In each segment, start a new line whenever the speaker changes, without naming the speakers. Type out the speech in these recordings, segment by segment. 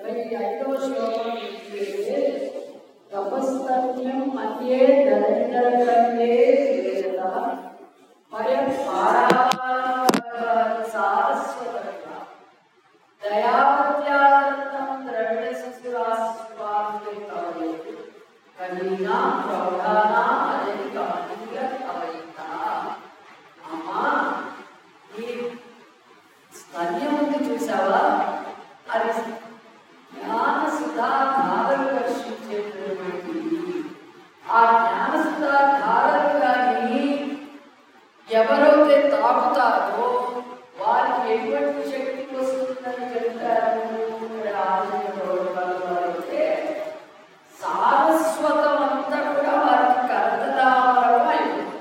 మరి ఐదవ శ్లోకం ఏంటంటే తపస్తన్యం మధ్యే నరేంద్రకండే వేద మయం సారస్వత దయావత్యానందం ద్రవిడ శిశురాస్వామి కవయేతు కలీనా ప్రౌఢానా అజని కమనీయ కవయిత అమ్మా ఈ స్తన్యం ఉంది చూసావా అది జ్ఞాన సుధా ధారలు రక్షించేటటువంటి ఆ జ్ఞాన సుధా ధారలు కానీ ఎవరైతే తాగుతారో వారికి ఎటువంటి శక్తి వస్తుందని చెప్తారు ఇక్కడ ఆలోచన సారస్వతం అంతా కూడా వారికి కర్తదామరం అయిపోతుంది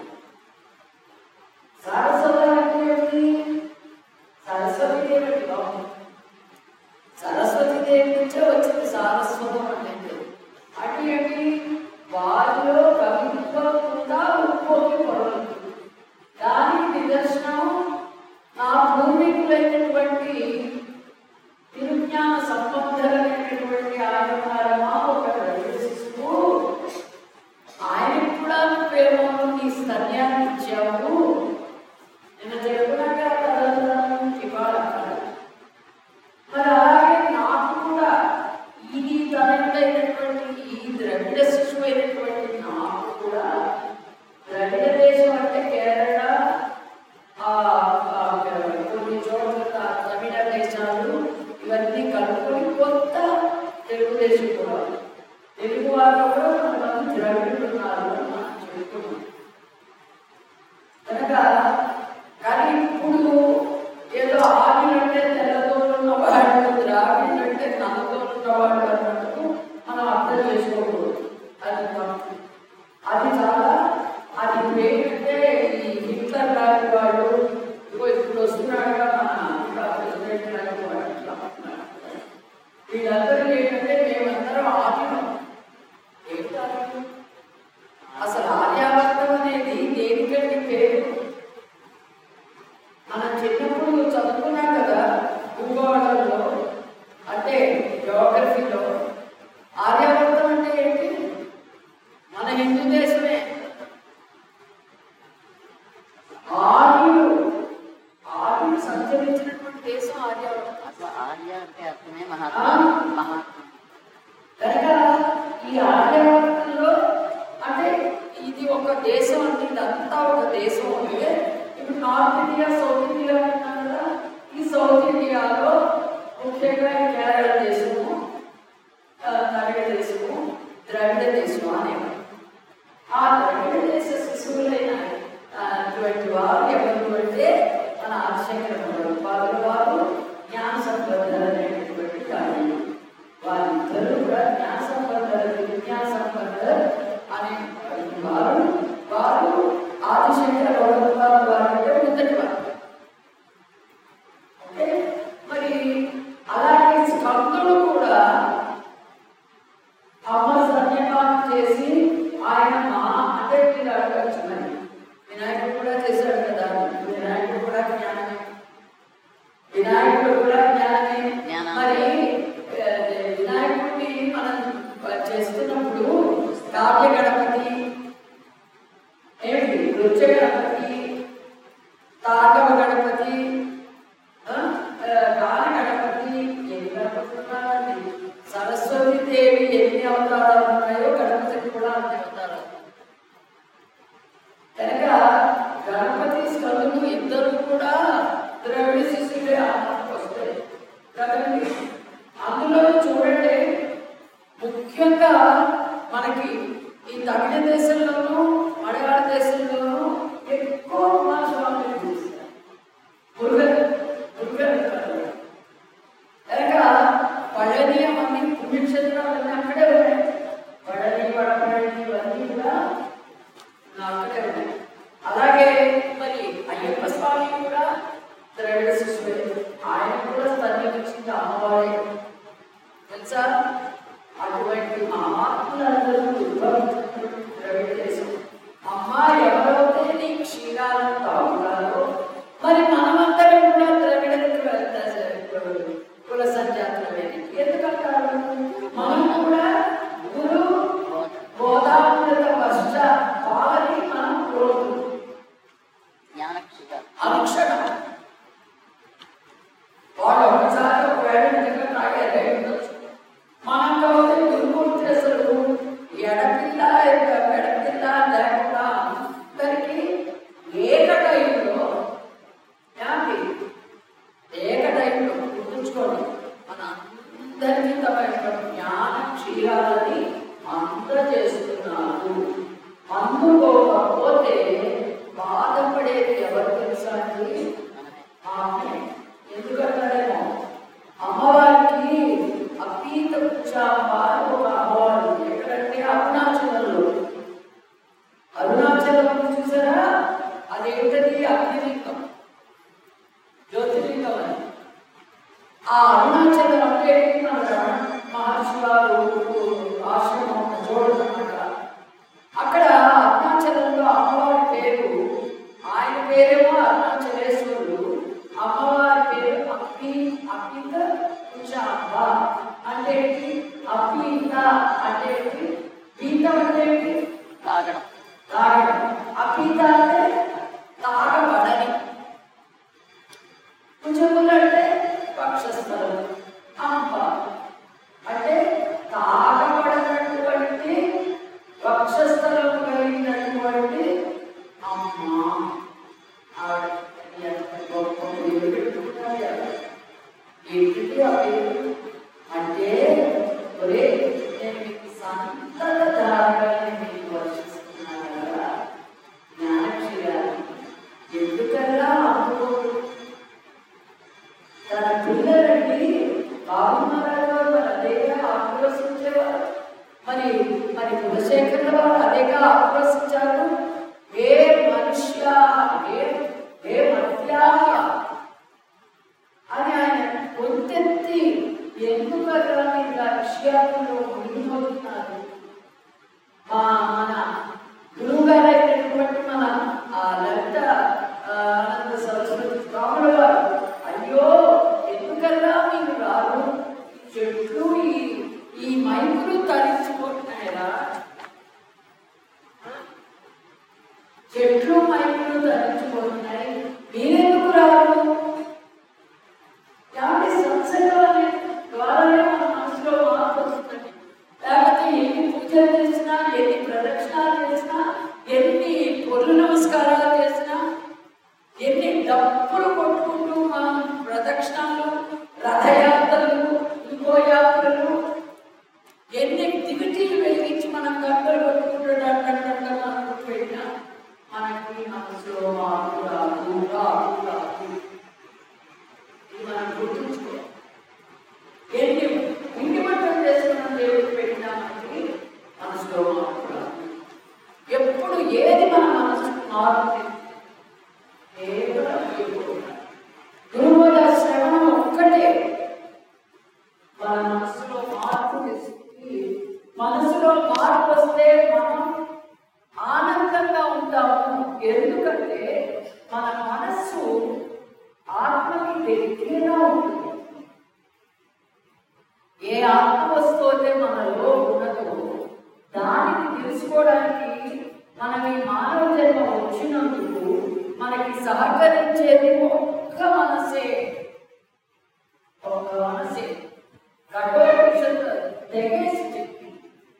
సారస్వతం అంటే ఏంటి సరస్వతి దేవి బాబు సరస్వతి దేవి నుంచే వచ్చింది సారస్వతం అంటే అంటే ఏంటి వారిలో కవిత్వం కూడా ఉప్పొంగి పొరలు దానికి నిదర్శనం నా పూర్వీకులైనటువంటి తిరుజ్ఞాన సంబంధులైనటువంటి ఆయన ఒక ప్రవేశిస్తూ ఆయనకు కూడా నువ్వేమో నీ స్తన్యాన్ని ఇచ్చావు నిన్న చెప్పుకున్నాక తదనంతరం ఇవాళ అన్నాడు. మరి అలాగే నాకు కూడా ఇది తనయుడైనటువంటి ఈ ద్రవిడ శిశువు అయినటువంటి నాకు కూడా ద్రవిడ దేశం అంటే కేరళ ఆ, ఆ, కొన్ని చోట్ల త- తమిళ దేశాలు ఇవన్నీ కలుపుకొని కొత్త తెలుగుదేశం కూడా తెలుగు వాళ్ళు కూడా కొంతమంది ద్రవిడులు ఉన్నారు అని మనం చెప్పుకున్నాం కనుక కానీ ఇప్పుడు ఏదో ఆవిడంటే తెల్లతో ఉన్నవాడు ద్రావిడంటే నల్లతో ఉన్నవాడు అన్నట్టు మనం అర్థం చేసుకోకూడదు అది తప్పు అది చాలా అది ఇప్పుడు ఏంటంటే ఈ హిట్లర్ లాంటి వాడు ఇగో ఇప్పుడు వస్తున్నాడుగా మన ప్రెసిడెంట్ లాంటి వాడు ఇట్లా అంటున్నాడు. వీళ్ళందరూ ఏంటంటే మేమందరం ఆగినాం ఏంటి ఆగినాం? అసలు ఆర్యావర్తం అనేది దేనికంటే పేరు మనం చిన్నప్పుడు చదువుకున్నాం కదా భూగోళంలో అంటే జోగ్రఫీలో ఆర్యావర్తం అంటే ఏంటి మన హిందూ దేశమే ఆర్యుడు ఆర్యుడు సంచరించినటువంటి దేశం ఆర్యావర్తం
అసలు ఆర్య అంటే అర్థమే
ఆ?
మహాత్మ మహాత్మ
కనుక ఈ ఆర్యవర్తంలో అంటే ఇది ఒక దేశం అంటే ఇదంతా ఒక దేశం అంటే ఇప్పుడు నార్త్ ఇండియా సౌత్ ఇండియా అంటున్నాం కదా ఈ సౌత్ ఇండియాలో ముఖ్యంగా ఈ కేరళ దేశము ఆ, తమిళ దేశము ద్రవిడ దేశము అనేవారు ఆ ద్రవిడ దేశ శిశువులైన ఆ, అటువంటి వారు ఎవరు అంటే మన ఆదిశంకర భగవత్పాదుల వారు జ్ఞాన సంపదలైనటువంటి కానీ వారిద్దరూ కూడా జ్ఞాన సంపదలు విజ్ఞాన సంపదలు అనే వారు వారు ఆదిశంకర భగవత్పాదుల వారు అంటే మొదటి వారు ఓకే మరి అలాగే స్కందుడు కూడా అమ్మ సన్యపానం చేసి ఆయన మా అంటే మీరు అడగచ్చు మరి వినాయకుడు కూడా చేశాడు కదా వినాయకుడు కూడా జ్ఞానమే వినాయకుడు కూడా జ్ఞానమే
జ్ఞానం.
మరి ఆ, వినాయకుడిని మనం చేస్తున్నప్పుడు కావ్య గణపతి ఏమిటి నృత్య గణపతి తాగవ గణపతి ఆ, ఆ, గాన గణపతి ఎన్ని గణపతులు ఉన్నారండి సరస్వతి దేవి ఎన్ని అవతారాలు ఉన్నాయో గణపతికి కూడా అన్ని అవతారాలు కనుక గణపతి స్కందులు ఇద్దరు కూడా ద్రవిడ శిశువులే ఆత్మకు వస్తాయి కదండి అందులో చూడండి ముఖ్యంగా మనకి ఈ తమిళ దేశంలోనూ మలయాళ దేశంలోనూ ఎక్కువ కుమారస్వామిని చూస్తారు మురుగన్ మురుగన్ అంటారు. కనుక పళని అవన్నీ పుణ్యక్షేత్రాలు అన్నీ అక్కడే ఉన్నాయి పళని వడపళని ఇవన్నీ కూడా అక్కడే ఉన్నాయి అలాగే మరి అయ్యప్ప స్వామి కూడా ద్రవిడ శిశువే ఆయన కూడా స్తన్యమిచ్చింది అమ్మవారే తెలుసా అటువంటి మహాత్ములందరూ యుగ శాశ్వతమైన జ్ఞాన క్షీరాలని అందజేస్తున్నారు అందుకోకపోతే బాధపడేది ఎవరు తెలుసా అండి ఆమె ఎందుకంటారేమో అమ్మవారికి అపీత పుచ్చాంబ అని ఒక అమ్మవారు ఉంది. ఎక్కడంటే అరుణాచలంలో అరుణాచలం చూసారా అదేంటది అగ్నిలింగం జ్యోతిర్లింగం అని ఆ అరుణాచలం అంటే మన మహర్షి వారు ఆశ్రమం చూడదన్నమాట అక్కడ అరుణాచలంలో అమ్మవారి పేరు ఆయన పేరేమో అరుణాచలేశ్వరుడు అమ్మవారి పేరు అప్పి అప్పిత కుచాంబ అంటే ఏంటి? అపీత అంటే ఏంటి? పీతం అంటే ఏంటి?
తాగడం
తాగడం అపీత అంటే తాగబడని కుచములు అంటే పక్షస్థలం అంప అంటే తాగబడనటువంటి పక్షస్థలం కలిగినటువంటి అమ్మ ఆవిడ ఎంత గొప్ప పేరు పెట్టుకున్నది ఆవిడ. ఏంటిది ఆ పేరు అంటే ఒరే నేను మీకు సంతత ధారాన్ని మీకు వర్షిస్తున్నాను కదా జ్ఞానక్షీరాన్ని ఎందుకల్లా అందుకోరు తన పిల్లలని బాగున్నారో మరి అదేగా ఆక్రోశించేవారు మరి మరి కులశేఖరుల వారు అదేగా ఆక్రోశించారు ఏ మనుష్య ఏ ఏ మధ్య అని ఆయన గొంతెత్తి ఎందుకలా మీరు లక్ష్యాలను మునిగిపోతున్నారు మా మన గురువు గారు అయినటువంటి మన ఆ లలిత ఆ, ఆనంద సరస్వతి స్వాముల వారు అయ్యో ఎందుకల్లా మీరు రారు ఈ చెట్లు ఈ ఈ మైకులు తరించిపోతున్నాయరా చెట్లు మైకులు తరించిపోతున్నాయి మీరెందుకు రారు కాబట్టి సత్సంగం అనే ద్వారానే మన మనసులో మార్పు వస్తుందండి లేకపోతే ఎన్ని పూజలు చేసినా ఎన్ని ప్రదక్షిణాలు చేసినా ఎన్ని పొర్లు నమస్కారాలు చేసినా ఎన్ని డప్పులు కొట్టుకుంటూ మనం ప్రదక్షిణాలు రథయాత్రలు ఇంకో యాత్రలు ఎన్ని దివిటీలు వెలిగించి మనం గంటలు కొట్టుకుంటున్నట్టు మనం పెట్టినా మనకి మనసులో మార్పు రాదు రాదు రాదు ఇది మనం గుర్తుంచుకోవాలి ఎన్ని ఇంటి బట్టలు చేసుకున్న దేవుడు పెట్టినా మనకి మనసులో మార్పు రాదు. ఎప్పుడు ఏది మన మనసుకు మార్పు కేవలం దేవుడు. గురువుల శ్రవణం ఒక్కటే మన మనసులో మార్పు తెస్తుంది మనసులో మార్పు వస్తే మనం ఆనందంగా ఉంటాము ఎందుకంటే మన మనస్సు ఆత్మకి దగ్గరగా ఉంటుంది ఏ ఆత్మ వస్తువు అయితే మనలో ఉన్నదో దానిని తెలుసుకోవడానికి మనం ఈ మానవ జన్మ వచ్చినందుకు మనకి సహకరించేది ఒక్క మనసే ఒక్క మనసే కఠోపనిషత్తు తెగేసి చెప్పింది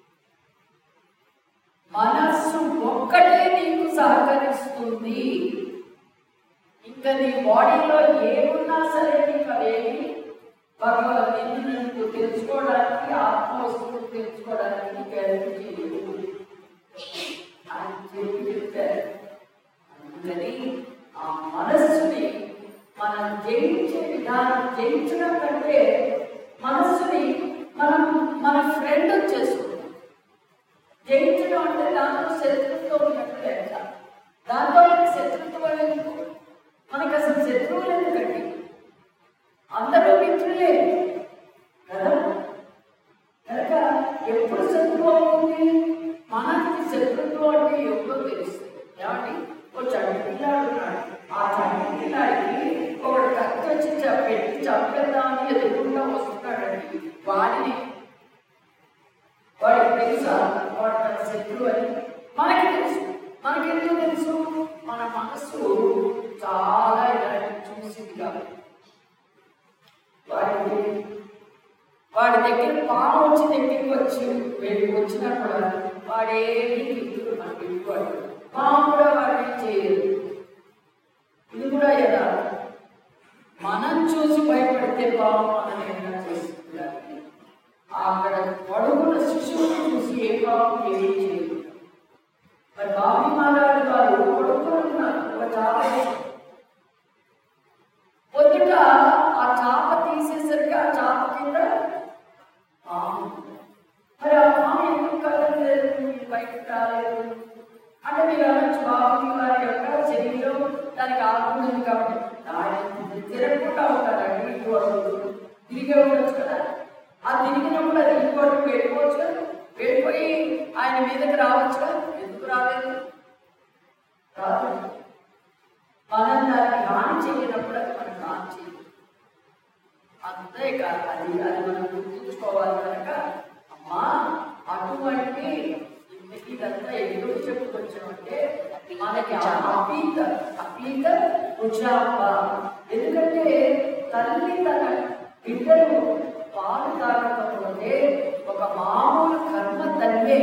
మనస్సు ఒక్కటే నీకు సహకరిస్తుంది ఇంకా నీ బాడీలో ఏమున్నా సరే నీకు అవేమి భగవద్ నిన్ను నువ్వు తెలుసుకోవడానికి ఆత్మ వస్తువులు తెలుసుకోవడానికి నీకు హెల్ప్ చేయదు అని చెప్పి చెప్పారు అందుకని ఆ మనస్సుని మనం జయించే విధానం జయించడం కంటే మనస్సుని మనం మన ఫ్రెండ్ చేసుకుంటాం జయించడం అంటే దాంట్లో శత్రుత్వం ఉన్నట్టు లెక్క దాంతో మనకి శత్రుత్వం ఎందుకు మనకి అసలు శత్రువులు ఎందుకండి అందరూ మిత్రులే కదా కనుక ఎప్పుడు శత్రువు అవుతుంది మనకి శత్రుత్వం అంటే ఎప్పుడో తెలుస్తుంది ఏమండి ఓ చంటి పిల్లాడు ఉన్నాడు ఆ చంటి పిల్లాడికి ఒకడు కత్తి వచ్చి చ- పెట్టి చంపేద్దామని ఎదుర్కొంటా వస్తున్నాడండి వాడిని వాడికి తెలుసా వాడు తన శత్రువు అని మనకి తెలుసు మనకి ఎందుకు తెలుసు మన మనస్సు చాలా ఇలాంటి చూసింది కాబట్టి వాడికి వాడి దగ్గర పాము వచ్చి దగ్గరికి వచ్చి వెళ్ళి వచ్చినా కూడా వాడేమి మిత్రుడు మనకి ఇవ్వడు పాము కూడా వాడిని చేయదు ఇది కూడా ఎలా మనం చూసి భయపడితే పాము మనం ఏమైనా చేస్తుంది అక్కడ పడుకున్న శిశువుని చూసి ఏ పాపం ఏమీ చేయదు మరి బాబీ మహారాజు గారు పడుకున్నారు ఒక చాప పొద్దుట ఆ చాప తీసేసరికి ఆ చాప కింద పాము మరి ఆ పాము ఎందుకు కదలలేదు బయటకు రాలేదు అంటే మీరు అనొచ్చు బాబు వారి యొక్క శరీరం దానికి ఆకుతుంది కాబట్టి దాని తిరగకుండా ఉంటారండి ఇటు అడుగు తిరిగే ఉండొచ్చు కదా ఆ తిరిగినప్పుడు అది ఇంకో అడుగు వెళ్ళిపోవచ్చు కదా వెళ్ళిపోయి ఆయన మీదకి రావచ్చు కదా ఎందుకు రాలేదు రాదు మనం దాన్ని హాని చేయనప్పుడు అది మనకు హాని చేయదు అంతేకాదు అది అది మనం గుర్తుంచుకోవాలి కనుక అమ్మా అటువంటి ఇంతకీ ఇదంతా ఎందుకు చెప్పుకొచ్చామంటే మనకి ఆ అపీత అపీత ఉజాప ఎందుకంటే తల్లి తన బిడ్డలు పాలు తాగకపోతే ఒక మామూలు కర్మ తల్లే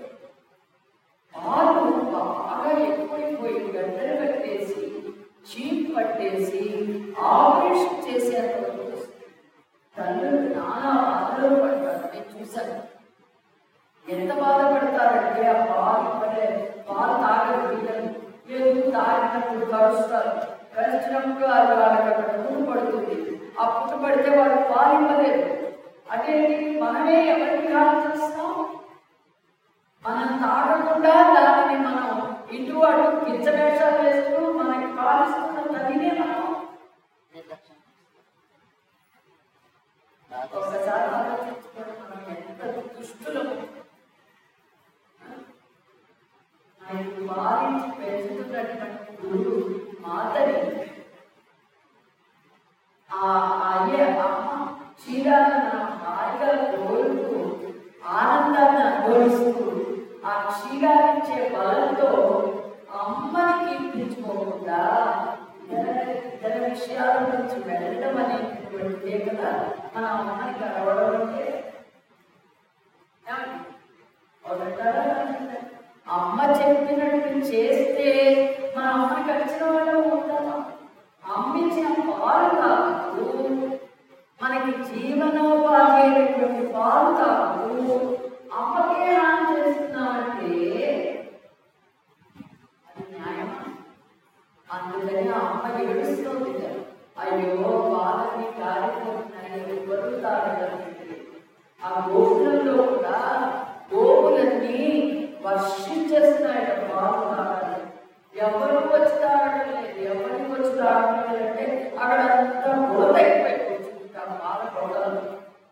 పాలు బాగా ఎక్కువైపోయి గడ్డలు కట్టేసి చీప్ పట్టేసి ఆపరేషన్ చేసేంత వరకు వస్తుంది. తల్లులు నానా బాధలు పడతారు నేను చూశాను ఎంత బాధపడతారంటే ఆ పాలు ఇవ్వలే పాలు తాగరు పిల్లలు లేదు తాగినప్పుడు కరుస్తారు కరిచినప్పుడు అది వాళ్ళకి అక్కడ పుట్టు పడుతుంది ఆ పుట్టు పడితే వాళ్ళు పాలు ఇవ్వలేదు అదేంటి మనమే ఎవరికి హాని చేస్తాం మనం తాగకుండా దానిని మనం ఇటు అటు పిచ్చవేషాలు వేస్తూ మనకి పాలిస్తున్న తల్లినే మనం
నిర్లక్ష్యం
ఒకసారి ఆలోచించుకోవడం మనం ఎంత దుష్టులము ఆయన వారించి పెంచుతున్నటువంటి గురువు మాతని ఆ అయ్యే అమ్మ క్షీరాలను హాయిగా కోరుతూ ఆనందాన్ని అనుభవిస్తూ ఆ క్షీరాన్నిచ్చే బలంతో అమ్మని కీర్తించుకోకుండా ఇతర ఇతర విషయాల నుంచి వెళ్ళడం అనేటటువంటిదే కదా మన అమ్మని కలవడం అంటే ఏమండి? అవునంటారా? అమ్మ చెప్పినట్టు చేస్తే మన అమ్మని కలిసిన వాళ్ళు ఉంటారా అమ్మ ఇచ్చిన పాలు కాదు మనకి జీవనోపాధి అయినటువంటి పాలు కాదు అమ్మకే హాని చేస్తున్నామంటే అది న్యాయమా అందుకని ఆ అమ్మ ఏడుస్తుంది కదా. అయ్యో బాధని కారిపోతున్నాయి బరువుతాడు ఆ గోపురంలో కూడా గోపులన్నీ వర్షించేస్తున్నాయి బాధ తాగాలి ఎవరు వచ్చి తాగడం లేదు ఎవరికి వచ్చి తాగడం లేదంటే అక్కడ అంతా గోత అయిపోయి బాధ గొడవలు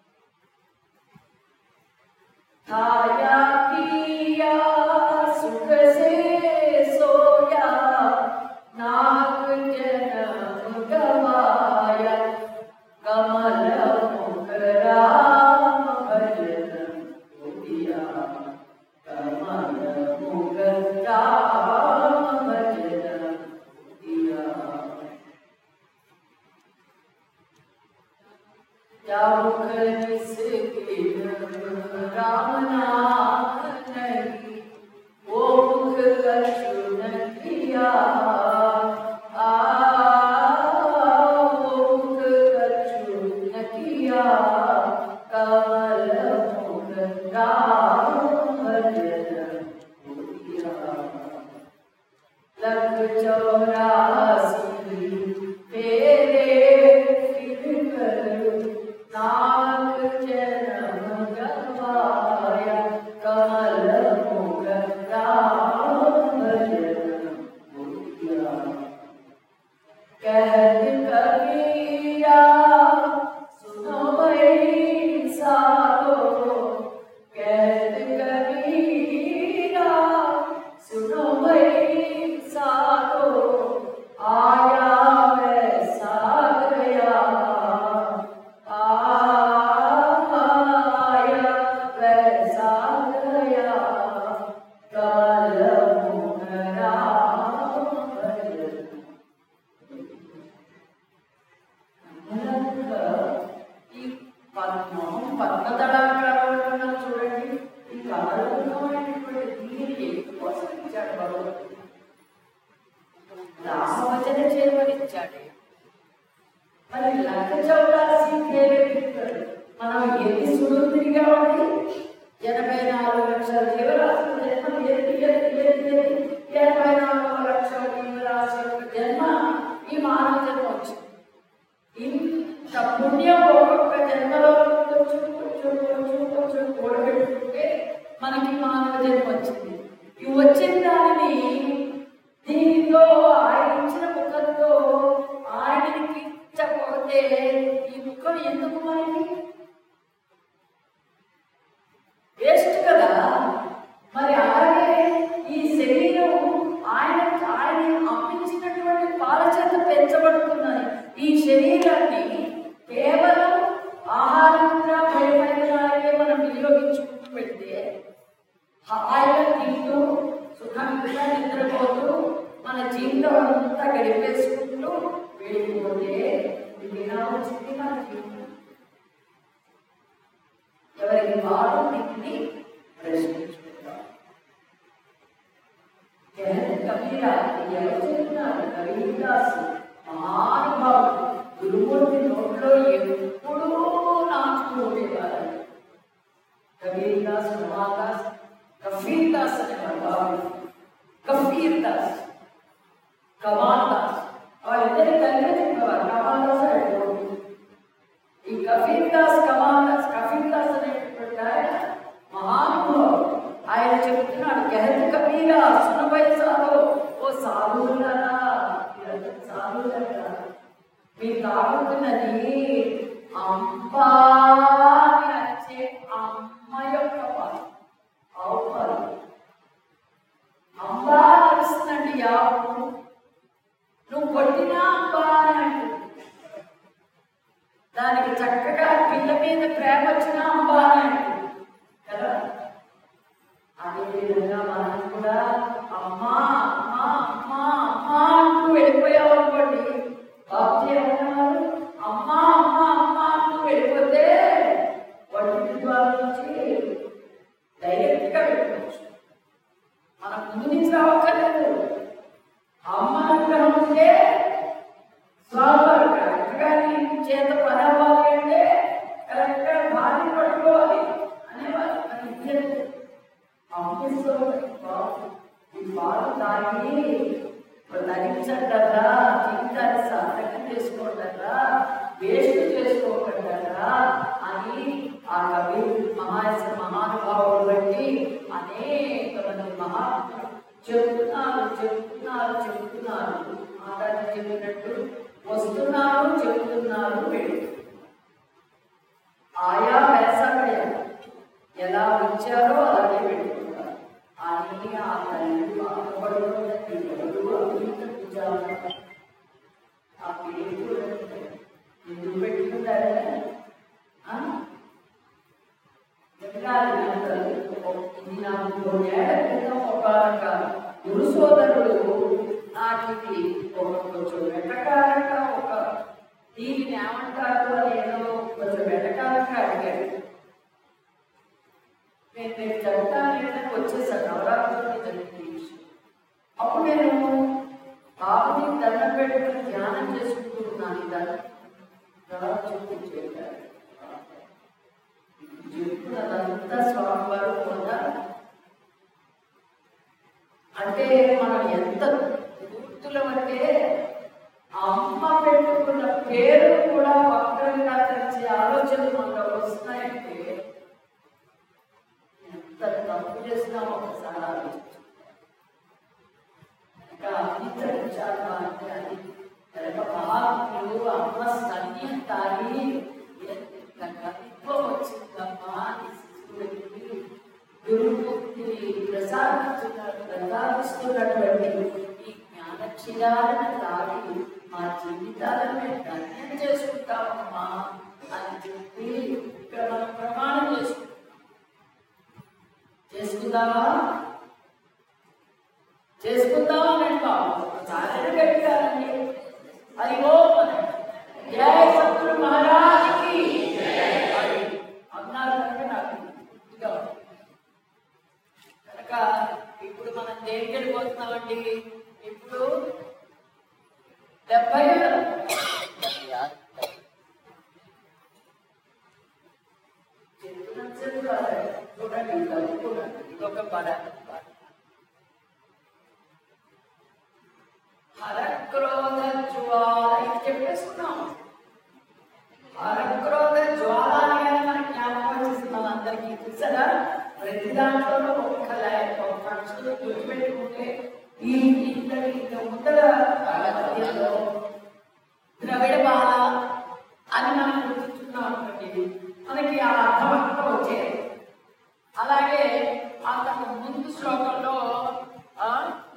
खाया पिया सुख से सोया नाग जन्म गवाया कमल मुख राम भजन दिया कमल मुख राम भजन दिया या मुख जिसके राम नाम नहीं वो मुख कछु न किया आ वो मुख कछु न किया कमल मुख राम भजन किया लख चौरासी तेरे फिर कर नाग जन्म गवाया कमल मुख राम भजन किया कहत कबीरा सुनो भाई सारो कहत कबीरा सुनो भाई सारो आया वैसा गया आया वैसा गया कल मुख राम भजन కనుక ఈ పద్మం పద్మదళాకారంలో చూడండి ఈ కలరూపమైనటువంటి దీనిని ఎందుకోసం ఇచ్చాడు భగవంతుడు రామవచన చేరువనిచ్చాడు మరి లక్ష చౌరాసి మనం ఎన్ని సుడుతిరిగా వారు నిన్ను ప్రశ్నించుకుంటారు కబీరా ఎవరు చెప్తున్నారు కబీర్దాస్ మహానుభావుడు గురుమూర్తి నోట్లో ఎప్పుడూ నాచుతూ ఉండేవారు కబీర్ దాస్ రమాదాస్ కఫీర్ దాస్ అనేవారు బాబు కఫీర్ దాస్ కమాల్ దాస్ వాళ్ళిద్దరి కలిగే చెప్పేవారు కమాల్ దాస్ అంటే ఈ కఫీర్ దాస్ కమాల్ దాస్ కఫీర్ దాస్ అనేటువంటి ఆయన మహానుభావుడు ఆయన చెప్తున్నాడు గహత కబీరా సునభై సాధు ఓ సాధువులరా మీరందరూ సాధువులరా మీ తాగుతున్నది అంబా అని వచ్చే అమ్మ యొక్క పాలు ఆవు పాలు అంబా నడుస్తుందండి యావు నువ్వు కొట్టినా అంబా అని అంటుంది దానికి చక్కగా పిల్ల మీద ప్రేమ వచ్చినా అంబా అని అంటుంది కదా అదేవిధంగా మనం కూడా అమ్మా అమ్మా అమ్మా అమ్మా అంటూ వెళ్ళిపోయావు అనుకోండి బాబుజీ ఏమన్నారు అమ్మా అమ్మా అమ్మా అంటూ వెళ్ళిపోతే వంటి ద్వారా నుంచి డైరెక్ట్గా వెళ్ళిపోవచ్చు మనం ముందు నుంచి రావక్కర్లేదు అమ్మ అనుగ్రహం ఉంటే స్వామివారు కరెక్ట్గా నీ చేత పని అవ్వాలి అంటే కరెక్ట్గా భార్య పట్టుకోవాలి అనేవారు అది ఇద్దరు పంపిస్తుంది ఈ పాలు తాగి ధరించగలరా జీవితాన్ని సార్థకం చేసుకోగలరా వేస్ట్ చేసుకోగలరా అని ఆ కవి మహాశ మహానుభావుడు బట్టి అనేక మంది మహాత్ములు చెప్తున్నారు చెప్తున్నారు చెప్తున్నారు మాతాజీ చెప్పినట్టు వస్తున్నారు చెప్తున్నారు వెళ్తున్నారు ఆయా వేసవయ ఎలా వచ్చారో అలాగే పెట్టుకుంటారు అని ఆ తల్లి బాధపడుతున్నది ఎవరు అభివృద్ధి పూజారు ఆ పేరు చూడండి. ఎందుకు పెట్టుకుంటారే ఆ? వెతకాలి అంటారు. ఇది నాకు కొన్నేళ్ల క్రితం ఒక గురు సోదరుడు నాకు ఇది ఒక కొంచెం వెతకాలంగా ఒక దీనిని ఏమంటారు అని ఏదో కొంచెం వెతకాలంగా అడిగాడు నేను నేను చెప్తాను లేదని వచ్చేసాను నవరాత్రులు జరిగింది ఈ విషయం. అప్పుడు నేను బాబుని దండం పెట్టుకుని ధ్యానం చేసుకుంటూ ఉన్నాను ఈ దండం చూపించి చెప్పారు చెప్తున్నదంతా స్వామివారు కూడా అంటే మనం ఎంత గుర్తులం అంటే ఆ అమ్మ పెట్టుకున్న పేరు కూడా వక్రంగా తెచ్చే ఆలోచనలు మనకు వస్తున్నాయంటే ఎంత తప్పు చేసినామో ఒకసారి ఆలోచించు ఇంకా అంతరించాలి అంటే అది కనుక మహాత్ములు అమ్మ సన్యం తాగి ఎంత కవిత్వం వచ్చిందమ్మా అని శిశువుడికి గురుమూర్తిని ప్రసాదిస్తున్నారు ప్రసాదిస్తున్నటువంటి ఈ జ్ఞానక్షీరాలను తాగి మా జీవితాలను మేము ధన్యం చేసుకుంటామమ్మా అని చెప్పి ఇక్కడ మనం ప్రమాణం చేసుకుంటాం చేసుకుందామా చేసుకుందామా నేను బాబు చాలా గట్టిగానండి అది ఓ జయ సత్తులు మహారాజుకి అన్నారు కనుక నాకు గుర్తుగా ఉంది. కనుక ఇప్పుడు మనం దేనికి వెళ్ళిపోతున్నామండి ఇప్పుడు డెబ్బై చెప్పినంతసేపు రాలేదు. చూడండి చదువుకోండి. ఇదొక పద హరక్రోధ జ్వాల ఇది చెప్పేసుకున్నాం హరక్రోధ జ్వాల అనగానే మనకి జ్ఞాపకం వచ్చేస్తున్నాం అందరికీ చూసారా ప్రతి దాంట్లోనూ ఒక్క లైన్ ఒక అక్షరం గుర్తుపెట్టుకుంటే ఈ ఇంతటి ఇంత ముందర పద్యంలో ద్రవిడ బాల అని మనం గుర్తుంచుకున్నాం అనుకోండి మనకి ఆ అర్థమంతా వచ్చేది అలాగే అంతకు ముందు శ్లోకంలో ఆ,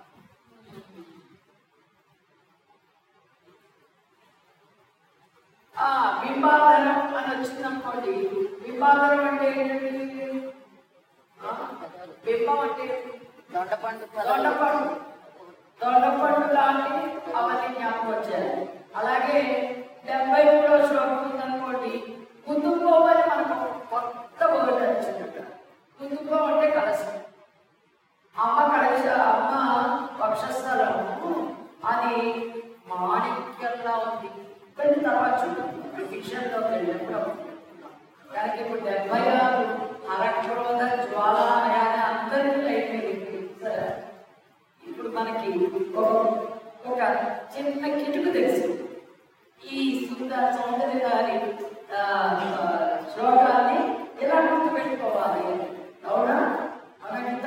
ఆ బింబాధనం అని వచ్చింది అనుకోండి బింబాధనం అంటే ఏంటండి ఆ, బింబం అంటే ఏంటి?
దొండపండు
దొండపండు దొండపండు లాంటి అవన్నీ జ్ఞాపకం వచ్చాయి అలాగే డెబ్బై మూడో శ్లోకం ఉందనుకోండి ముందు పోవాలి మనకు ఒక కొత్త వర్డ్ వచ్చింది కనుక ఇప్పుడు డెబ్బై ఆరు హరక్రోధ జ్వాలాయాన అందరికీ లైట్ వెలిగింది సరే ఇప్పుడు మనకి ఒక ఒక చిన్న కిటుకు తెలుసు ఈ సుందర సౌందర్య గారి ఆ, ఆ, శ్లోకాన్ని ఎలా గుర్తుపెట్టుకోవాలి అవునా అవునంట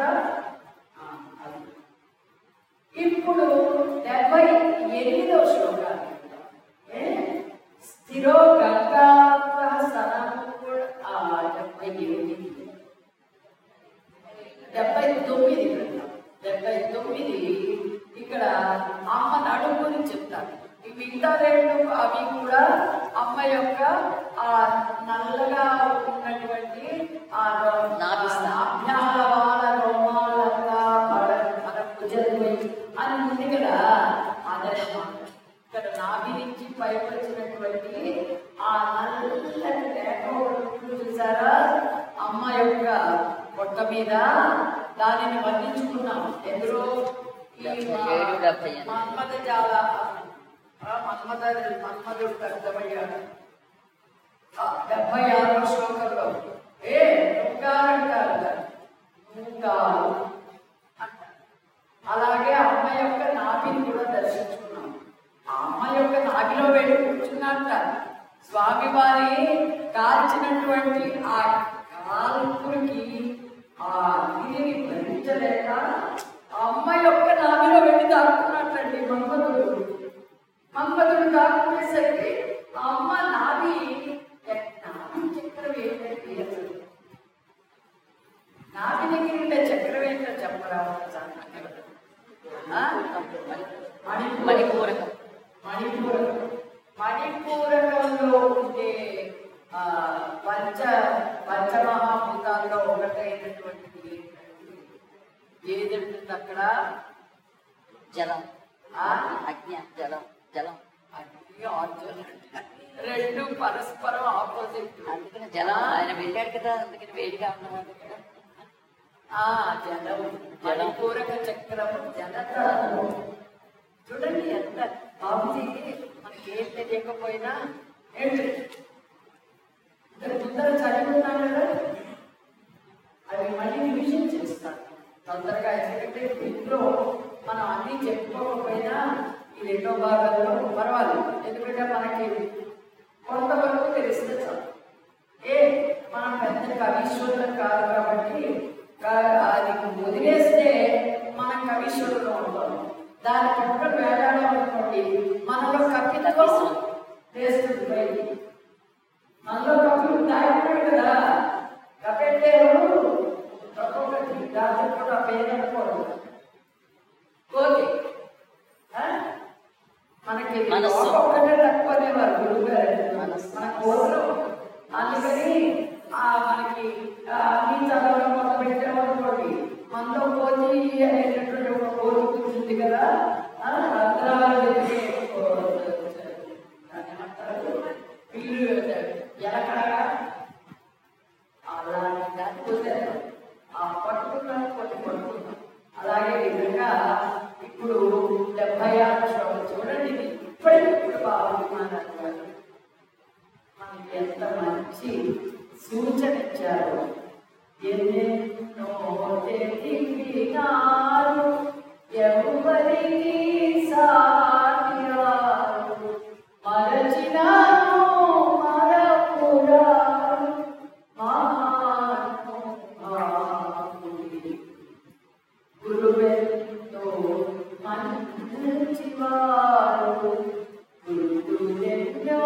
ఇప్పుడు డెబ్బై ఎనిమిదో శ్లోకాన్ని ఏ? స్థిరో గంగా సనముడు ఆ డెబ్బై ఎనిమిది డెబ్బై తొమ్మిది డెబ్బై తొమ్మిది ఇక్కడ అమ్మ నడుము గురించి చెప్తారు ఈ మిగతా రెండు అవి కూడా అమ్మ యొక్క ఆ నల్లగా ఉన్నటువంటి ఆ రో-
నాభిస్థానం.
నాభ్యాల వాళ్ళ రోమాలంగా పడ మన భుజంపై అని ఉంది కదా అదనమాట ఇక్కడ నాభి నుంచి పైకి వచ్చినటువంటి ఆ నల్లటి రేఖ ఒకటి చూసారా అమ్మ యొక్క పొట్ట మీద దానిని వర్ణించుకున్నాం ఎందులో ఈ
డెబ్బై ఏడు, డెబ్బై ఎనిమిది.
మన్మథ జాల ఆ మన్మథ మన్మధుడు అర్థమయ్యాడు ఆ డెబ్బై ఆరో శ్లోకంలో ఏ నూగారంటారు నూగాలు అంటారు అలాగే అమ్మ యొక్క నాభిని కూడా దర్శించుకున్నాం ఆ అమ్మ యొక్క నాభిలో వెళ్ళి కూర్చున్నట్ట స్వామి వారి కాల్చినటువంటి ఆ కాల్పురికి ఆ అగ్నిని భరించలేక ఆ అమ్మ యొక్క నాభిలో వెళ్ళి దాక్కున్నట్టండి మన్మధుడు మన్మధుడు దాక్కునేసరికి ఆ అమ్మ నాభి నాభి చక్రం ఏంటంటే అసలు నాభి దగ్గర ఉండే చక్రం ఏంటో చెప్పరా ఒకసారి ఆ? మణిపూరకం.
మణిపూరకం.
మణిపూరకం మణిపూరకంలో ఉండే ఆ, పంచ పంచమహాభూతాల్లో ఒకటైనటువంటిది ఏంటంటే ఏదంటుంది అక్కడ
జలం
ఆ?
అగ్ని జలం జలం
అగ్ని ఆర్జునుడు రెండు పరస్పరం ఆపోజిట్
అందుకని జలం ఆయన వెళ్ళాడు కదా అందుకని వేడిగా ఉన్నవాడు కదా
ఆ జలం మణిపూరక చక్రం జలతరము చూడండి ఎంత బాబుజీ మనకి ఏం తెలియకపోయినా ఏంటి ఇంతకు ముందర చదివి ఉన్నాం కదా అవి మళ్ళీ రివిజన్ చేస్తాను తొందరగా ఎందుకంటే ఇంట్లో మనం అన్నీ చెప్పుకోకపోయినా ఈ రెండో భాగంలో పర్వాలేదు ఎందుకంటే మనకి కొంతవరకు తెలిస్తే చాలు ఏ మనం పెద్ద కవీశ్వరులం కాదు కాబట్టి కా- అది వదిలేస్తే మనం కవీశ్వరులో ఉంటాం దాని పక్కన వేలాడం అనుకోండి మనలో కపిత్వం వేస్తుంది బయటికి మనలో కపిలు తాగినాడు కదా కపెట్టేవాడు ఒక్కొక్కటి దాంట్లో కూడా పేరు అనుకోడు కోతి ఆ? మనకి
మనస్సు.
ఒక్కొక్కటే తక్కువనే వారు గురువు గారు
మనస్సు.
మన కోరిలో అందుకని ఆ మనకి ఆ, అన్ని చదవడం మొదలు పెట్టామనుకోండి మనలో కోతి అనేటటువంటి ఒక కోతి కూర్చుంది కదా ఆ, రంధ్రాలు వెతికే ఓ, దాన్ని ఏమంటారు? పిల్లు ఎలకడగా అలాంటి దాన్ని వదిలేద్దాం. ఆ పట్టుకున్నాను కొన్ని పట్టుకున్నాం అలాగే విధంగా ఇప్పుడు డెబ్బై ఆరు శ్లోకం చూడండి ఇది ఇప్పటికిప్పుడు బాగున్నాను మనకి ఎంత మంచి సూచన ఇచ్చారు ఎన్నెన్నో తెలిపినారు ఎవరికి సాటిరారు మరచినాను మరపురారు మహాత్ముడి గురువెంతో మంచివారు గురువెన్నో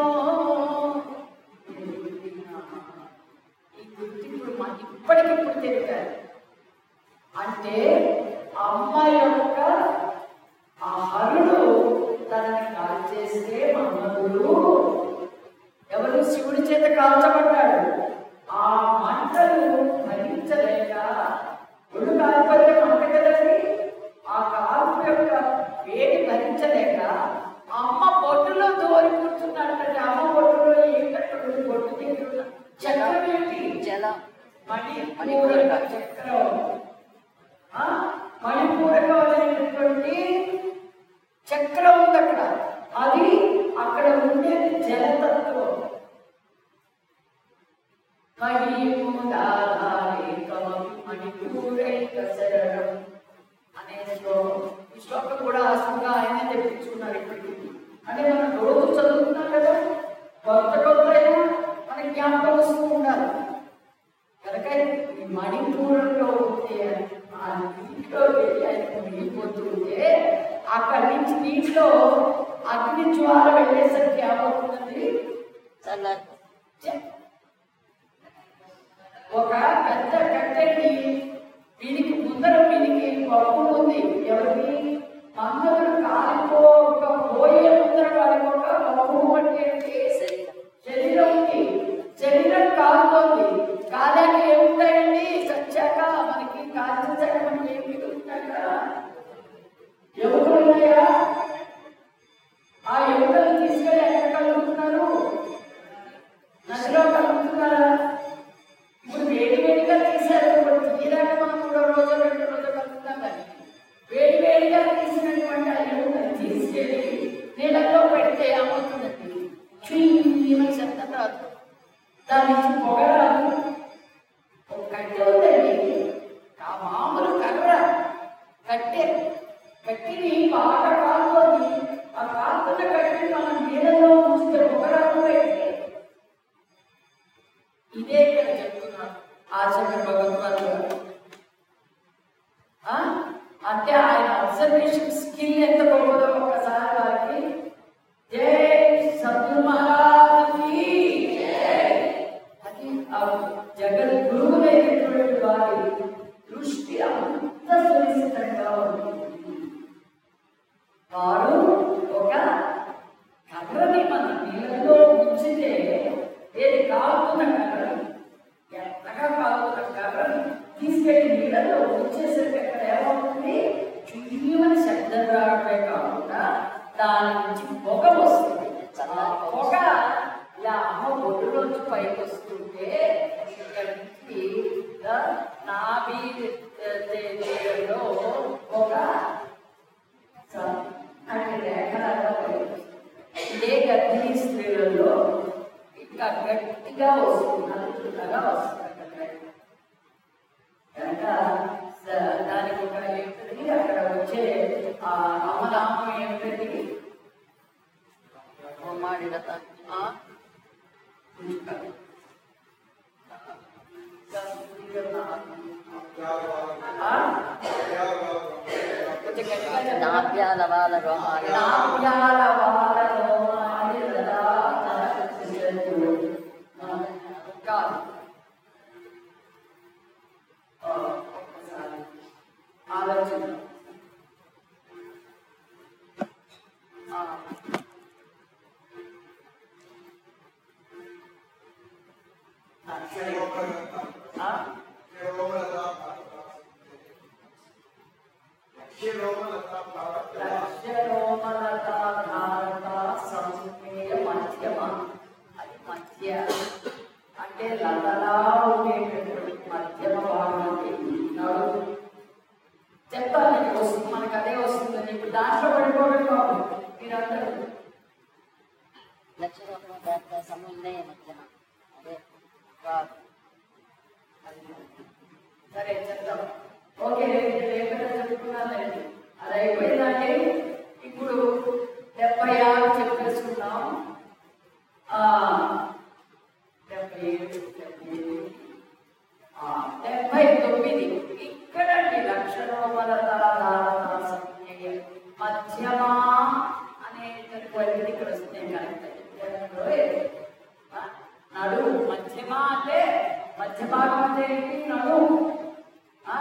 తెలిపినారు. ఈ గుర్తింపులు మాకు ఇప్పటికిప్పుడు తెలిపారు అంటే అమ్మ యొక్క ఆ హరుడు తనని కాల్ చేస్తే మన్మధుడు ఎవరు శివుడి చేత కాల్చబడ్డాడు ఆ మంటలు భరించలేక ఒళ్ళు కాలిపోతే మంట కదండి ఆ కాల్పు యొక్క వేడి భరించలేక అమ్మ బొట్టులో దోరి కూర్చున్నాడంటే అమ్మ బొట్టులో ఏంటంటే బొట్టు దగ్గర ఉన్న చక్రం ఏంటి
జలం
మణిపూరక చక్రం ఆ? మణిపూరకం అనేటటువంటి చక్రం ఉంది అక్కడ అది అక్కడ ఉండేది జలతత్వం మహిముదాధారేకమపి మణిపూరైక శరణం అనే శ్లోకం ఈ శ్లోకం కూడా అసలుగా ఆయనే తెప్పించుకున్నారు ఇప్పటికి అంటే మనం రోజు చదువుతున్నాం కదా కొత్త కొత్త అయినా మనకి జ్ఞాపకం వస్తూ ఉండాలి కనుక ఈ మణిపూరంలో ఉంటే ఆ నీటిలో వెళ్ళి ఆయన మునిగిపోతూ ఉంటే అక్కడి నుంచి నీటిలో అగ్ని జ్వాల వెళ్ళేసరికి ఏమవుతుందండి
చల్లారి
చె- ఒక పెద్ద కట్టెకి వీనికి ముందర వీనికి పప్పు ఉంది ఎవరికి మన్మధుడు కాలిపోక పోయే ముందర వాడికి ఒక పప్పు అంటే ఏంటి?
శరీరం
శరీరం ఉంది శరీరం కాలుతోంది కాలాక ఏముంటాయండి చచ్చాక మనకి కాల్చాక మనకి ఏం మిగులుతాక ఎముకలు ఉన్నాయా ఆ ఎముకలు తీసుకెళ్ళి ఎక్కడ కలుగుతున్నారు నదిలో కలుగుతున్నారా ఇప్పుడు వేడి వేడిగా తీశారు ఇప్పుడు తీరాక మనం మూడో రోజు రెండు రోజులు కలుగుతాం కానీ వేడి వేడిగా తీసినటువంటి ఆ ఎముకలు తీసుకెళ్ళి నీళ్ళలో పెడితే ఏమవుతుందండి క్షీణమని శబ్దం రాదు దాని నుంచి పొగ రాదు ఒక కట్టె ఉందండి ఆ మామూలు కర్ర కట్టె కట్టిని బాగా కాలుతోంది ఆ కాలుతున్న కట్టెని మనం నీళ్ళలో ఉంచితే పొగ రాదు అయితే ఇదే ఇక్కడ చెప్తున్నారు ఆచార్య భగవత్పాల్ గారు ఆ? అంటే ఆయన అబ్జర్వేషన్ స్కిల్ ఎంత గొప్పదో ఒక్కసారి వారికి జై సద్గురు మహారాజుకి అది ఆ జగద్గురువులైనటువంటి వారి దృష్టి అంత సునిశ్చితంగా ఉంటుంది వారు ఒక కర్రని మన నీళ్ళలో ఉంచితే ఏది కాలుతున్న కర్రని ఎత్తగా కాలుతున్న కర్రని తీసుకెళ్లి నీళ్ళలో ఉంచేసరికి అక్కడ ఏమవుతుంది చుయ్యమని శబ్దం రావడమే కాకుండా దాని నుంచి పొగ వస్తుంది ఆ పొగ ఇలా అమ్మ ఒడ్డులోంచి పైకి వస్తుంటే ఇక్కడ నుంచి ఆ, నాభి ఆ, దే- దేహంలో ఒక అంటే రేఖలాగా పైకి ఇదే గర్భిణీ స్త్రీలలో ఇంకా గట్టిగా వస్తుంది నలుగురులాగా వస్తుంది అక్కడ కనుక స- దానికి ఒక ఏంటది అక్కడ వచ్చే ఆ రామనామం ఏమిటది
ఉమ్మాడి రథ
ఆ? ఆ? కొంచెం గట్టిగా చెప్పండి.
నాభ్యాల వాళ్ళ రోమాలు
నాభ్యాల వాలలో ఆడిరదా తనకు కాదు ఆ, ఒక్కసారి ఆలోచన ఆ. ఆ, సరే. ఆ? లక్ష్యరోమలత ధారత సంజ్ఞేయ మధ్యమ అది మధ్య అంటే లతలా ఉండేటటువంటి మధ్యమ భాగం అంటే నడు చెప్తాను నీకు వస్తుంది మనకు అదే వస్తుంది నీకు దాంట్లో పడిపోవడం కాదు మీరందరూ
లక్ష రూపాయల పెద్ద సమున్నయ మధ్యన అదే కాదు
సరే చెప్తాం ఓకే నేను లేకుండా చెప్పుకున్నానండి అది అయిపోయిందండి ఇప్పుడు డెబ్బై ఆరు చెప్పేసుకున్నాం ఆ, డెబ్బై ఏడు డెబ్బై ఎనిమిది ఆ, డెబ్బై తొమ్మిది ఇక్కడండి లక్షణోమల మధ్యమా అనేటటువంటిది ఇక్కడ వస్తుంది కరెక్ట్ నడు మధ్యమా అంటే మధ్య భాగం అంటే ఏంటి నడు ఆ?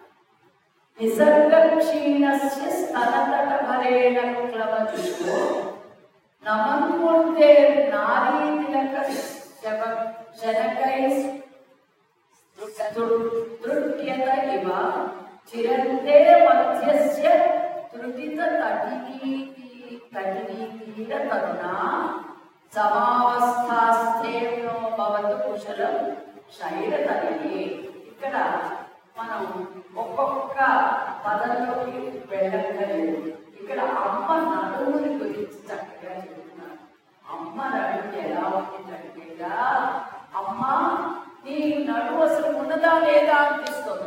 నిసర్గక్షీణస్య స్తనతటభరేణ క్లవచుషో నమన్ముందే నారీతిలక శవ శనకై తృట్యత ఇవ చిరంతే మధ్యస్య తృటిత తటినీతి తటినీతీర తరుణా సమావస్థాస్థేనో భవతు కుశలం శైలతని ఇక్కడ మనం ఒక్కొక్క పదంలోకి వెళ్ళక్కర్లేదు ఇక్కడ అమ్మ నడుముని గురించి చక్కగా చెప్తున్నారు అమ్మ నడుము ఎలా ఉంది చక్కగా అమ్మ నీ లేదా అనిపిస్తుంది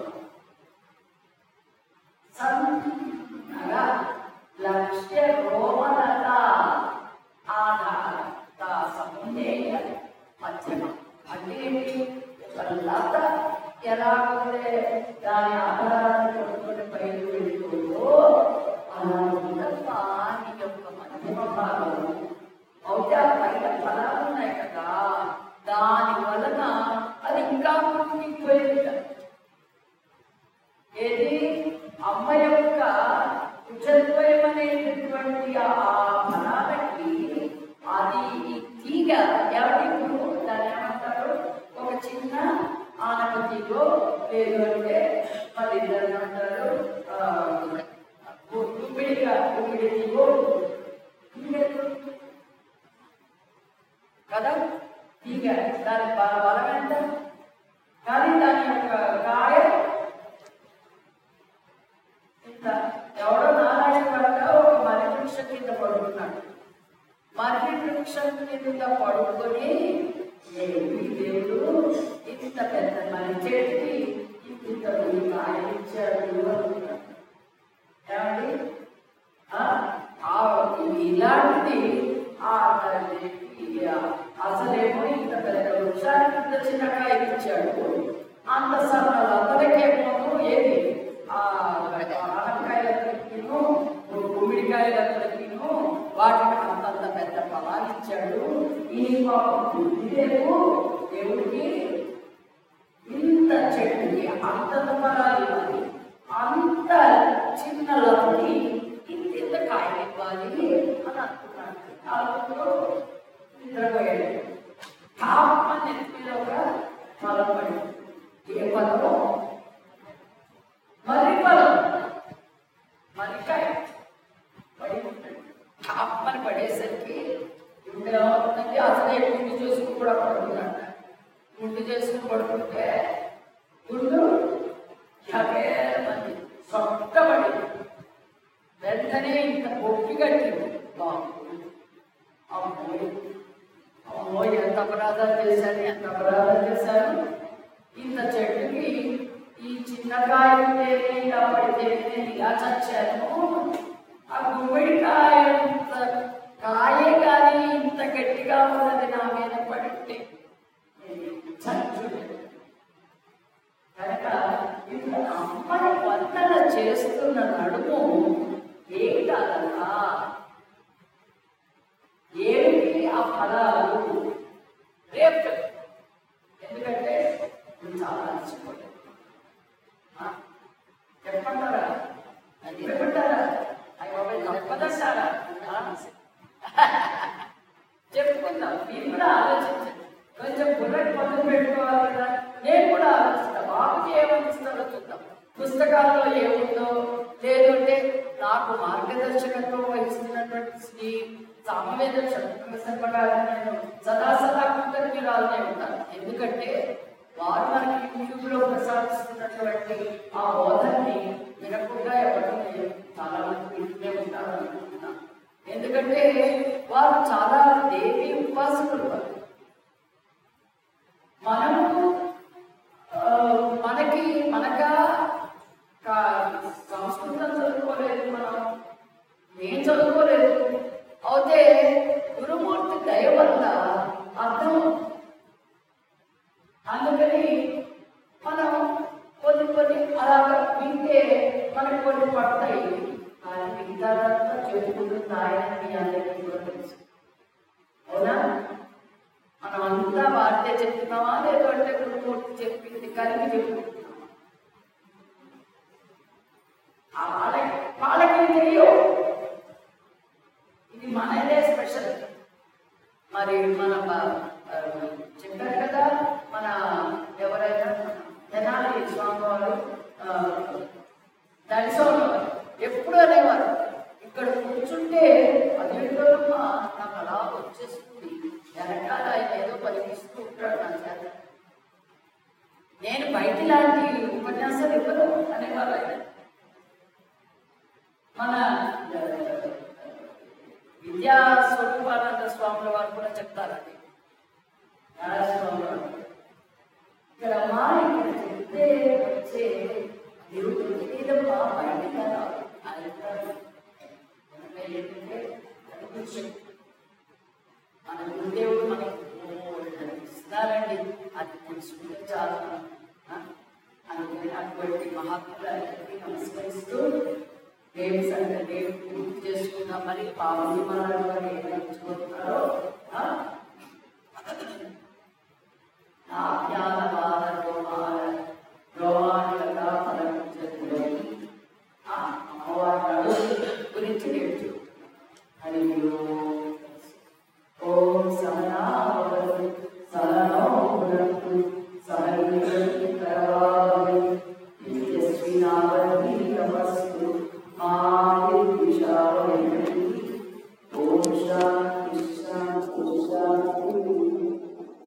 సన్నగా లక్ష్య రోమలత ఆధారత సముందేయ మధ్యమ అంటే ఏంటి? ఒక లత ఎలా ఉంటే దాని ఆధారాన్ని కొట్టుకొని పైకి వెళ్తుందో అలా ఉండమ్మా నీ యొక్క మధ్యమ భాగం అవుతే ఆ పైన ఫలాలు ఉన్నాయి కదా దాని వలన అది ఇంకా ముందుకుపోయింది ఏది అమ్మ యొక్క కుచద్వయమనేటటువంటి ఆ ఫలాలకి అది ఈ తీగ ఎవరి ఇప్పుడు దాన్ని ఏమంటారు ఒక చిన్న ఆనక తీగో లేదు అంటే మరి దాన్ని అంటారు ఆ, గు- గుప్పిడిగా గుప్పిడి తీగో ఇంకెప్పుడు? కదా తీగ దాని బ- బలం ఎంత కానీ దాని యొక్క కాయ ఇంత ఎవడో నారాయణ పడ్డ ఒక మర్రి వృక్షం కింద పడుకున్నాడు మర్రి వృక్షం కింద పడుకొని ఏమి దేవుడు ఇంత పెద్ద మర్రి చెట్టుకి ఇంత ఈ కాయ ఇచ్చాడు అనుకున్నాడు ఏమండి ఆ, ఆ, ఇలాంటిది ఆ తల్లికి అసలేమో ఇంత పెద్ద వృక్షానికి ఇంత చిన్న కాయ ఇచ్చాడు అంత సన్నలు అందరికేమో ఏది ఆ ఆనకాయలకిను గుమ్మిడికాయలకిను వాటికి అంతంత పెద్ద ఫలాలు ఇచ్చాడు ఈ పాపం బుద్ధి లేదు దేవుడికి ఇంత చెట్టుకి అంతంత ఫలాలు ఇవ్వాలి అంత చిన్న లవ్ని ఇంత ఇంత కాయలు ఇవ్వాలి అని అనుకున్నాడు అప్పుడు నిద్రపోయాడు పాపం నెత్తిలో ఒక ఫలం పడింది ఏ ఫలము మర్రి ఫలం మర్రికాయ పడి ఉంటాడు పాపమని పడేసరికి ఇప్పుడు ఏమవుతుందంటే అసలే గుండు చూసుకుని కూడా పడుకున్నాడు గుండు చేసుకుని పడుకుంటే గుండు యాభై మంది సొట్టబడి వెంటనే ఇంత పొప్పి కట్టింది బాబు అమ్మోయ్ అమ్మోయ్ ఎంత అపరాధాలు చేశాను ఎంత అపరాధాలు చేశాను ఇంత చెట్టుకి ఈ చిన్న కాయ ఉంటేనే ఇలా పడితేనే నేను ఇలా చచ్చాను ఆ గుమ్మడికాయ ఇంత కాయే కానీ ఇంత గట్టిగా ఉన్నది నా మీద పడితే నేను చచ్చుండేది. కనుక ఇప్పుడు అమ్మని వందన చేస్తున్న నడుము ఏంటలా ఏమిటి ఆ ఫలాలు రేపు ఎందుకంటే నువ్వు చాలా అలసిపోయావు ఆ? చెప్పంటారా అది చెప్పంటారా అయ్యో తప్పదంటారా చెప్పుకుందాం మీరు కూడా ఆలోచించండి కొంచెం బుర్రకి పదులు పెట్టుకోవాలి కదా నేను కూడా ఆలోచిస్తా బాబుకి ఏమనిస్తాడో చూద్దాం పుస్తకాల్లో ఏముందో లేదంటే నాకు మార్గదర్శకత్వం వహిస్తున్నటువంటి శ్రీ సామవేద ప్రకారం నేను సదా సదా కృతజ్ఞురాలనే ఉంటాను ఎందుకంటే వారు మనకి యూట్యూబ్లో ప్రసాదిస్తున్నటువంటి ఆ బోధనని వినకుండా ఎవరు చాలా మంది వింటూనే ఉంటారు అనుకుంటున్నాను ఎందుకంటే వారు చాలా దేవి ఉపాసకులు వారు మనము ఆ, మనకి మనగా కా- సంస్కృతం చదువుకోలేదు మనం నేను చదువుకోలేదు అయితే గురుమూర్తి దయ వల్ల అర్థం అందుకని మనం కొన్ని కొన్ని అలాగా వింటే మనకు కొన్ని పడతాయి కానీ మిగతాదంతా చెప్పుకుంటుంది ఆయన మీ అందరికీ కూడా తెలుసు అవునా మనం అంతా వాడితే చెప్తున్నామా లేదంటే గురుమూర్తి చెప్పింది కలిగి చెప్పుకుంటున్నామా ఆ వాళ్ళకి వాళ్ళకి తెలియవు ఇది మనదే స్పెషల్ మరి మన బ- ఆ, చెప్పారు కదా మన ఎవరైనా తెనాలి స్వామి వారు ఆ, దర్శనం ఎప్పుడు అనేవారు ఇక్కడ కూర్చుంటే అదేంటోనమ్మా నాకు అలా వచ్చేస్తుంది వెనకాల ఆయన ఏదో పలికిస్తూ ఉంటాడు నా చేత నేను బయట లాంటి ఉపన్యాసాలు ఇవ్వను అనేవారు ఆయన మన ఆ, విద్యా స్వరూపానంద స్వాముల వారు కూడా చెప్తారు అది నారాయణ స్వామి వారు ఇక్కడ అమ్మా ఇక్కడ చెప్తే అంటే వచ్చే దేవుడు తెలియదమ్మా బయటగా రాదు ఆయన ఏంటంటే అది కొంచెం మన గురుదేవుడు మనకి ఇస్తున్నారండి అది తెలుసుకుంటే చాలా ఆ? అందుకని అటువంటి మహాత్ములందరికీ నమస్కరిస్తూ దేవి సంగతి దేవి పూర్తి చేసుకుందాం మరి పాపని మనలో ఏమైంచుకుంటున్నారో నా జ్ఞాన బాధ రోమాల రోమానికగా ఫలించదని ఆ అమ్మవారి గురించి నేర్చు హరి ఓం